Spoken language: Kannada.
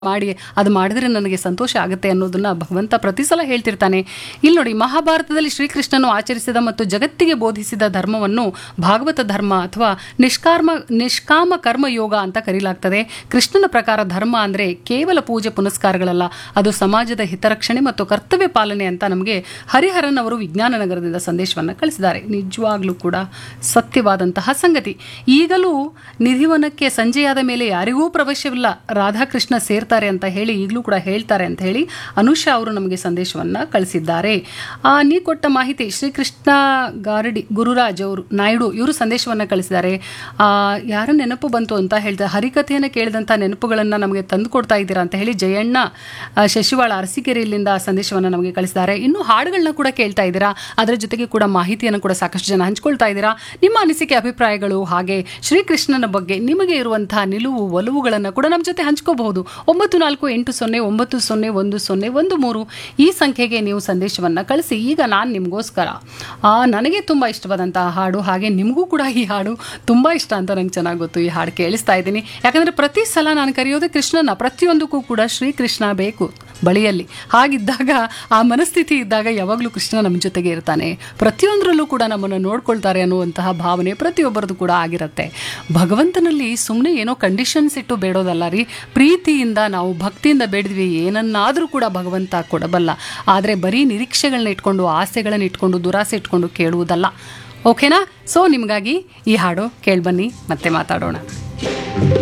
ಮಾಡಿ ಅದು ಮಾಡಿದ್ರೆ ನನಗೆ ಸಂತೋಷ ಆಗುತ್ತೆ ಅನ್ನೋದನ್ನ ಭಗವಂತ ಪ್ರತಿ ಸಲ ಹೇಳ್ತಿರ್ತಾನೆ ಇಲ್ಲಿ ನೋಡಿ ಮಹಾಭಾರತದಲ್ಲಿ ಶ್ರೀಕೃಷ್ಣನು ಆಚರಿಸಿದ ಮತ್ತು ಜಗತ್ತಿಗೆ ಬೋಧಿಸಿದ ಧರ್ಮವನ್ನು ಭಾಗವತ ಧರ್ಮ ಅಥವಾ ನಿಷ್ಕಾರ್ಮ ನಿಷ್ಕಾಮ ಕರ್ಮ ಯೋಗ ಅಂತ ಕರೀಲಾಗ್ತದೆ ಕೃಷ್ಣನ ಪ್ರಕಾರ ಧರ್ಮ ಅಂದ್ರೆ ಕೇವಲ ಪೂಜೆ ಪುನಸ್ಕಾರಗಳಲ್ಲ ಅದು ಸಮಾಜದ ಹಿತರಕ್ಷಣೆ ಮತ್ತು ಕರ್ತವ್ಯ ಪಾಲನೆ ಅಂತ ನಮಗೆ ಹರಿಹರನ್ ಅವರು ವಿಜ್ಞಾನ ನಗರದಿಂದ ಸಂದೇಶವನ್ನು ಕಳಿಸಿದ್ದಾರೆ ನಿಜವಾಗ್ಲೂ ಕೂಡ ಸತ್ಯವಾದಂತಹ ಸಂಗತಿ ಈಗಲೂ ನಿಧಿವನಕ್ಕೆ ಸಂಜೆಯಾದ ಮೇಲೆ ಯಾರಿಗೂ ಪ್ರವೇಶವಿಲ್ಲ ರಾಧಾಕೃಷ್ಣ ಸೇರ್ತಾರೆ ಅಂತ ಹೇಳಿ ಈಗಲೂ ಕೂಡ ಹೇಳ್ತಾರೆ ಅಂತ ಹೇಳಿ ಅನುಷಾ ಅವರು ನಮಗೆ ಸಂದೇಶವನ್ನ ಕಳಿಸಿದ್ದಾರೆ ಆ, ನೀ ಕೊಟ್ಟ ಮಾಹಿತಿ ಶ್ರೀಕೃಷ್ಣ ಗಾರಡಿ ಗುರುರಾಜ್ ಅವರು ನಾಯ್ಡು ಇವರು ಸಂದೇಶವನ್ನ ಕಳಿಸಿದ್ದಾರೆ ಆ, ಯಾರ ನೆನಪು ಬಂತು ಅಂತ ಹೇಳ್ತಾರೆ ಹರಿಕಥೆಯನ್ನು ಕೇಳಿದಂಥ ನೆನಪುಗಳನ್ನು ನಮಗೆ ತಂದು ಕೊಡ್ತಾ ಇದ್ದೀರಾ ಅಂತ ಹೇಳಿ ಜಯಣ್ಣ ಆ, ಶಶಿವಾಳ ಅರಸೀಕೆರೆಯಲ್ಲಿಂದ ಸಂದೇಶವನ್ನು ನಮಗೆ ಕಳಿಸಿದ್ದಾರೆ ಇನ್ನು ಹಾಡುಗಳನ್ನ ಕೂಡ ಕೇಳ್ತಾ ಇದ್ದೀರಾ ಅದರ ಜೊತೆಗೆ ಕೂಡ ಮಾಹಿತಿಯನ್ನು ಕೂಡ ಸಾಕಷ್ಟು ಜನ ಹಂಚ್ಕೊಳ್ತಾ ಇದ್ದೀರಾ ನಿಮ್ಮ ಅನಿಸಿಕೆ ಅಭಿಪ್ರಾಯಗಳು ಹಾಗೆ ಶ್ರೀಕೃಷ್ಣನ ಬಗ್ಗೆ ನಿಮಗೆ ಇರುವಂತಹ ನಿಲುವು ಒಲವುಗಳನ್ನು ಕೂಡ ನಮ್ಮ ಜೊತೆ ಹಂಚ್ಕೋಬಹುದು ಒಂಬತ್ತು ನಾಲ್ಕು ಎಂಟು ಸೊನ್ನೆ ಒಂಬತ್ತು ಸೊನ್ನೆ ಒಂದು ಸೊನ್ನೆ ಒಂದು ಮೂರು ಈ ಸಂಖ್ಯೆಗೆ ನೀವು ಸಂದೇಶವನ್ನು ಕಳಿಸಿ ಈಗ ನಾನು ನಿಮಗೋಸ್ಕರ ಆ, ನನಗೆ ತುಂಬ ಇಷ್ಟವಾದಂತಹ ಹಾಡು ಹಾಗೆ ನಿಮಗೂ ಕೂಡ ಈ ಹಾಡು ತುಂಬ ಇಷ್ಟ ಅಂತ ನಂಗೆ ಚೆನ್ನಾಗಿ ಗೊತ್ತು ಈ ಹಾಡು ಕೇಳಿಸ್ತಾ ಇದ್ದೀನಿ ಯಾಕಂದರೆ ಪ್ರತಿ ಸಲ ನಾನು ಕರೆಯೋದೇ ಕೃಷ್ಣನ ಪ್ರತಿಯೊಂದಕ್ಕೂ ಕೂಡ ಶ್ರೀಕೃಷ್ಣ ಬೇಕು ಬಳಿಯಲ್ಲಿ ಹಾಗಿದ್ದಾಗ ಆ ಮನಸ್ಥಿತಿ ಇದ್ದಾಗ ಯಾವಾಗಲೂ ಕೃಷ್ಣ ನಮ್ಮ ಜೊತೆಗೆ ಇರ್ತಾನೆ ಪ್ರತಿಯೊಂದರಲ್ಲೂ ಕೂಡ ನಮ್ಮನ್ನು ನೋಡ್ಕೊಳ್ತಾರೆ ಅನ್ನುವಂತಹ ಭಾವನೆ ಪ್ರತಿಯೊಬ್ಬರದು ಕೂಡ ಆಗಿರುತ್ತೆ ಭಗವಂತನಲ್ಲಿ ಸುಮ್ಮನೆ ಏನೋ ಕಂಡೀಷನ್ಸ್ ಇಟ್ಟು ಬೇಡೋದಲ್ಲ ರೀ ಪ್ರೀತಿಯಿಂದ ನಾವು ಭಕ್ತಿಯಿಂದ ಬೇಡಿದ್ವಿ ಏನನ್ನಾದರೂ ಕೂಡ ಭಗವಂತ ಕೊಡಬಲ್ಲ ಆದರೆ ಬರೀ ನಿರೀಕ್ಷೆಗಳನ್ನ ಇಟ್ಕೊಂಡು ಆಸೆಗಳನ್ನ ಇಟ್ಕೊಂಡು ದುರಾಸೆ ಇಟ್ಕೊಂಡು ಕೇಳುವುದಲ್ಲ ಓಕೆನಾ ಸೊ ನಿಮಗಾಗಿ ಈ ಹಾಡು ಕೇಳ್ಬನ್ನಿ ಮತ್ತೆ ಮಾತಾಡೋಣ